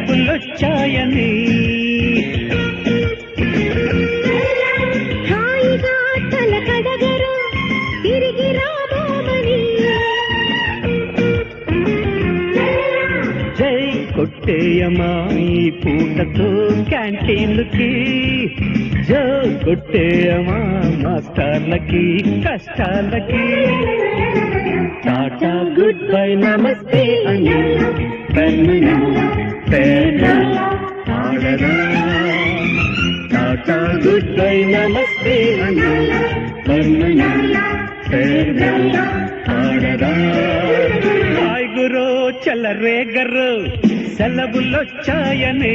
సెలవులొచ్చాయని హాయిగా తల కడగరు తిరిగి రాబోమని జై కొట్టేయమా ఈ పూటతో క్యాంటీన్లకి జో కొట్టేయమా మాస్టర్లకి కష్టాలకి టాటా గుడ్ బై నమస్తే అని కన్నును పేరు ఆడరా టాటా గుడ్ బై నమస్తే అని కన్నును పేరు ఆడరా హాయ్ గురు చల్లరే గర్రు సెలవులొచ్చాయని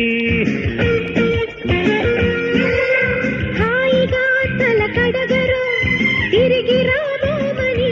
హాయిగా తల కడగరు తిరిగి రాబోమని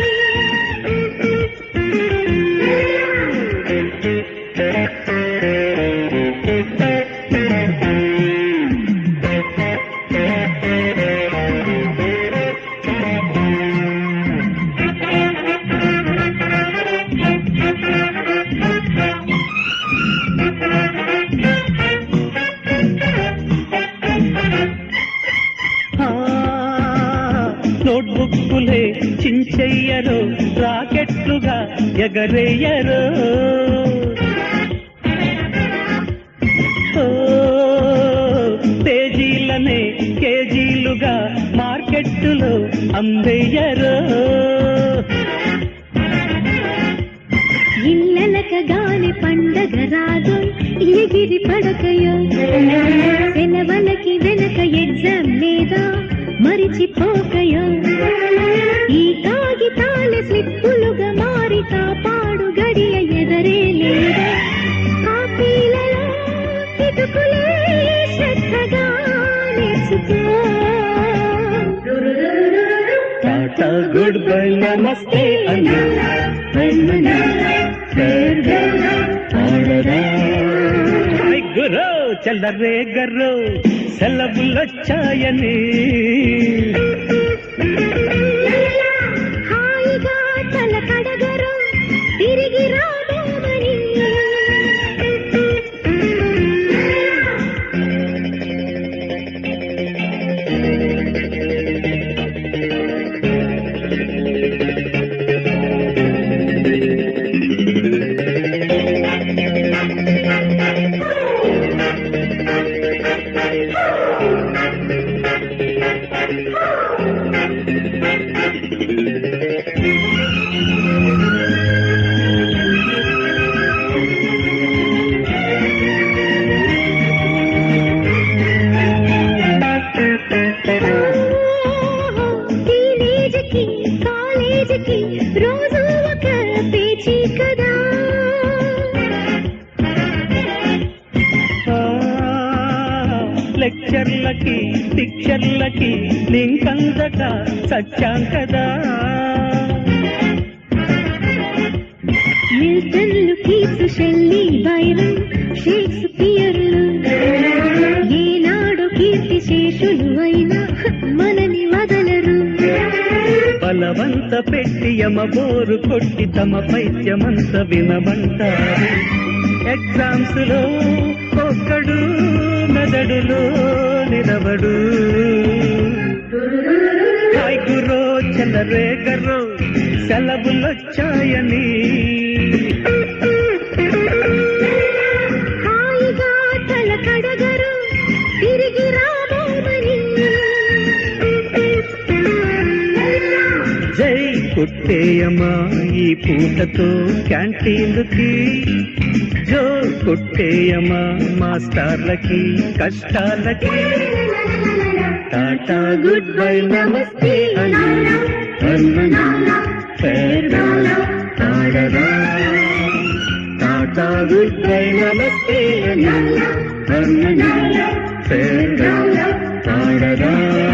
ఆ, నోట్బుక్కులే చించెయ్యరు రాకెట్లుగా ఎగరేయరు ఓ, పేజీలనే కేజీలుగా మార్కెట్టులో అమ్మేయరు ఇల్లలకగానే పండగ రాదు ఎగిరి పడకయో సెలవులకి వెనక ఎగ్జామ్ లేదా మరిచిపోకయో ఈ కాగితాల స్లిప్పులుగా మారి కాపాడు గడియ ఎదరే లేదా కాపీలలో కిటుకులే శ్రద్ధగా నేర్చుకో టాటా గుడ్ బై నమస్తే అన్న వెన్నెల farewell ఆడరా. హాయ్ గురు చల్లరే గర్రు సెలవులొచ్చాయని హాయిగా తల కడగరు తిరిగి రాబోమని టీనేజ్కి కాలేజీకి రోజు ఒక పేచీ కదా ఆ, లెక్చర్లకి పిక్చర్లకి లింక్ అందక సచ్చాం కదా మిల్టన్లు కీట్స్ షెల్లీ బైరన్ షేక్స్పియర్లు ఏనాడు కీర్తి శేషులు అయినా మనని వదలరు బలవంత పెట్టి యమ బోరు కొట్టి తమ పైత్యమంత వినమంటారు ఎగ్జామ్స్ లో ఒక్కడు మెదడులో నిలబడు హాయ్ గురో చల్లరే గర్రో సెలవులొచ్చాయని హాయిగా తల కడగరు తిరిగి రాబోమని జై కొట్టేయమా ఈ పూటతో క్యాంటీన్లకి జో కొట్టేయమా మాస్టర్లకి కష్టాలకి టాటా గుడ్ బై నమస్తే అని అన్నను farewell ఆడరా టాటా గుడ్ బై నమస్తే అని అన్నను farewell ఆడరా